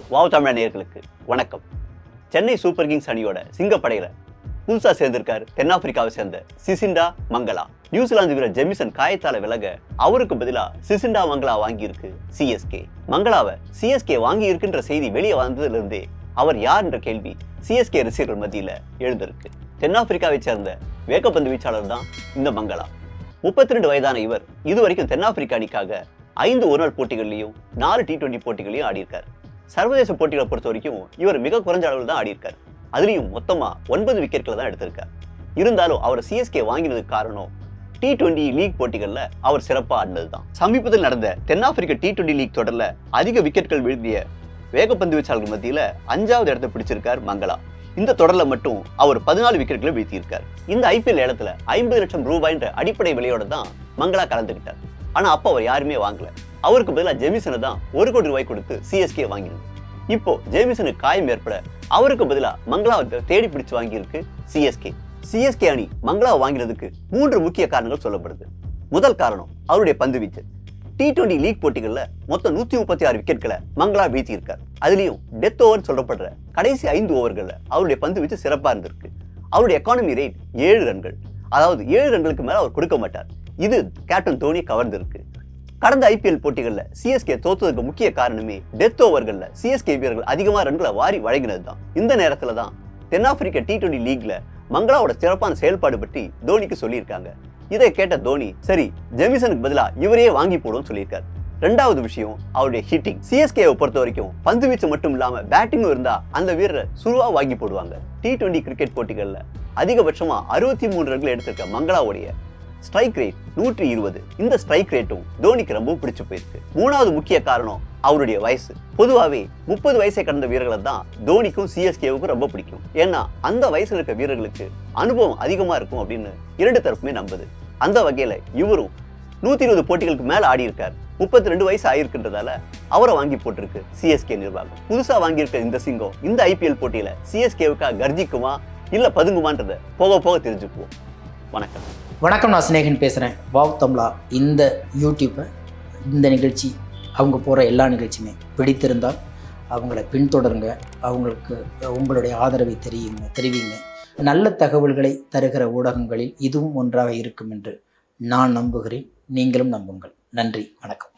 wow Tamil நேயர்களுக்கு வணக்கம் Chennai super Kings அணியோட சிங்கப்படையில புதுசா சேர்ந்திருக்காரு தென்னாப்பிரிக்காவை சேர்ந்த சிசிண்டா மங்களா நியூசிலாந்து வீரர் ஜெமிசன் காயத்தால விலக அவருக்கு பதிலா சிசிண்டா மங்களா வாங்கியிருக்கு சிஎஸ்கே மங்களாவை சிஎஸ்கே வாங்கி இருக்குன்ற செய்தி வெளியே வந்ததுல இருந்தே அவர் யார் என்ற கேள்வி சிஎஸ்கே ரசிகர்கள் மத்தியில எழுந்திருக்கு தென்னாப்பிரிக்காவை சேர்ந்த வேகப்பந்து வீச்சாளர் தான் இந்த மங்களா முப்பத்தி ரெண்டு வயதான இவர் இதுவரைக்கும் தென்னாப்பிரிக்கா அணிக்காக ஐந்து ஒருநாள் போட்டிகள்லையும் நாலு டி டுவெண்டி போட்டிகளையும் ஆடியிருக்கார் சர்வதேச போட்டிகளை பொறுத்த வரைக்கும் இவர் மிக குறைஞ்ச அளவில் தான் ஆடியிருக்கார் அதுலேயும் மொத்தமா ஒன்பது விக்கெட்களை தான் எடுத்திருக்கார் இருந்தாலும் அவர் சிஎஸ்கே வாங்கினதுக்கு காரணம் டி டுவெண்டி லீக் போட்டிகளில் அவர் சிறப்பாக ஆடினது தான் சமீபத்தில் நடந்த தென்னாப்பிரிக்க டி டுவெண்டி லீக் தொடரில் அதிக விக்கெட்கள் வீழ்த்திய வேகப்பந்து வீச்சாளர்கள் மத்தியில் அஞ்சாவது இடத்தை பிடிச்சிருக்கார் மங்களா இந்த தொடர்ல மட்டும் அவர் பதினாலு விக்கெட்களை வீழ்த்தியிருக்கார் இந்த ஐபிஎல் ஏலத்துல ஐம்பது லட்சம் ரூபாய்ன்ற அடிப்படை விலையோட தான் மங்களா கலந்துக்கிட்டார் ஆனா அப்போ அவர் யாருமே வாங்கல அவருக்கு பதிலா ஜெமிசனை தான் ஒரு கோடி ரூபாய் கொடுத்து சிஎஸ்கே வாங்கினது இப்போ ஜெமிசனுக்கு காயம் ஏற்பட அவருக்கு பதிலா மங்களாவை தேடி பிடிச்சு வாங்கியிருக்கு சிஎஸ்கே சிஎஸ்கே அணி மங்களாவை வாங்கினதுக்கு மூன்று முக்கிய காரணங்கள் சொல்லப்படுது முதல் காரணம் அவருடைய பந்து வீச்சு டி டுவெண்டி லீக் போட்டிகள்ல மொத்தம் நூத்தி முப்பத்தி ஆறு விக்கெட்களை மங்களா வீழ்த்தியிருக்கார் அதுலயும் டெத் ஓவர் சொல்லப்படுற கடைசி ஐந்து ஓவர்கள்ல அவருடைய பந்து வீச்சு சிறப்பா இருந்திருக்கு அவருடைய எக்கானமி ரேட் ஏழு ரன்கள் அதாவது ஏழு ரன்களுக்கு மேல அவர் கொடுக்க மாட்டார் இது கேப்டன் தோனி கவர்ந்திருக்கு கடந்த ஐபிஎல் போட்டிகள்ல சிஎஸ்கே தோத்ததுக்கு முக்கிய காரணமே டெத் ஓவர்கள்ல சிஎஸ்கே வீரர்கள் அதிகமா ரன்களை வாரி வழங்கினது தான் இந்த நேரத்துல தான் தென்னாப்பிரிக்க டி டுவெண்டி லீக்ல மங்களாவோட சிறப்பான செயல்பாடு பற்றி தோனிக்கு சொல்லியிருக்காங்க இதை கேட்ட தோனி சரி ஜெமிசனுக்கு பதிலா இவரையே வாங்கி போடும்னு சொல்லியிருக்காரு ரெண்டாவது விஷயம் அவருடைய ஹிட்டிங் சிஎஸ்கேவை பொறுத்த வரைக்கும் பந்து வீச்சு மட்டும் இல்லாம பேட்டிங்கும் இருந்தா அந்த வீரரை சுருவா வாங்கி போடுவாங்க டி டுவெண்டி கிரிக்கெட் போட்டிகள்ல அதிகபட்சமா அறுபத்தி மூணு ரன்கள் எடுத்திருக்க மங்களாவுடைய ஸ்ட்ரைக் ரேட் நூற்றி இருபது இந்த ஸ்ட்ரைக் ரேட்டும் தோனிக்கு ரொம்ப பிடிச்சு போயிருக்கு மூணாவது முக்கிய காரணம் அவருடைய வயசு பொதுவாகவே முப்பது வயசை கடந்த வீரர்களை தான் தோனிக்கும் சிஎஸ்கேவுக்கும் ரொம்ப பிடிக்கும் ஏன்னா அந்த வயசுல இருக்க வீரர்களுக்கு அனுபவம் அதிகமா இருக்கும் அப்படின்னு இரண்டு தரப்புமே நம்புது அந்த வகையில இவரும் நூத்தி இருபது போட்டிகளுக்கு மேல ஆடி இருக்கார் முப்பத்தி ரெண்டு வயசு ஆயிருக்குன்றதால அவரை வாங்கி போட்டிருக்கு சிஎஸ்கே நிர்வாகம் புதுசா வாங்கியிருக்க இந்த சிங்கம் இந்த ஐபிஎல் போட்டியில சிஎஸ்கேவுக்கா கர்ஜிக்குமா இல்ல பதுங்குமான்றத போக போக தெரிஞ்சுக்குவோம் வணக்கம் வணக்கம் நான் சிநேகன் பேசுகிறேன் வாவ் தமிழா இந்த யூடியூப்பை இந்த நிகழ்ச்சி அவங்க போகிற எல்லா நிகழ்ச்சியுமே பிடித்திருந்தால் அவங்கள பின்தொடருங்க அவங்களுக்கு உங்களுடைய ஆதரவை தெரியுங்க தெரிவிங்க நல்ல தகவல்களை தருகிற ஊடகங்களில் இதுவும் ஒன்றாக இருக்கும் என்று நான் நம்புகிறேன் நீங்களும் நம்புங்கள் நன்றி வணக்கம்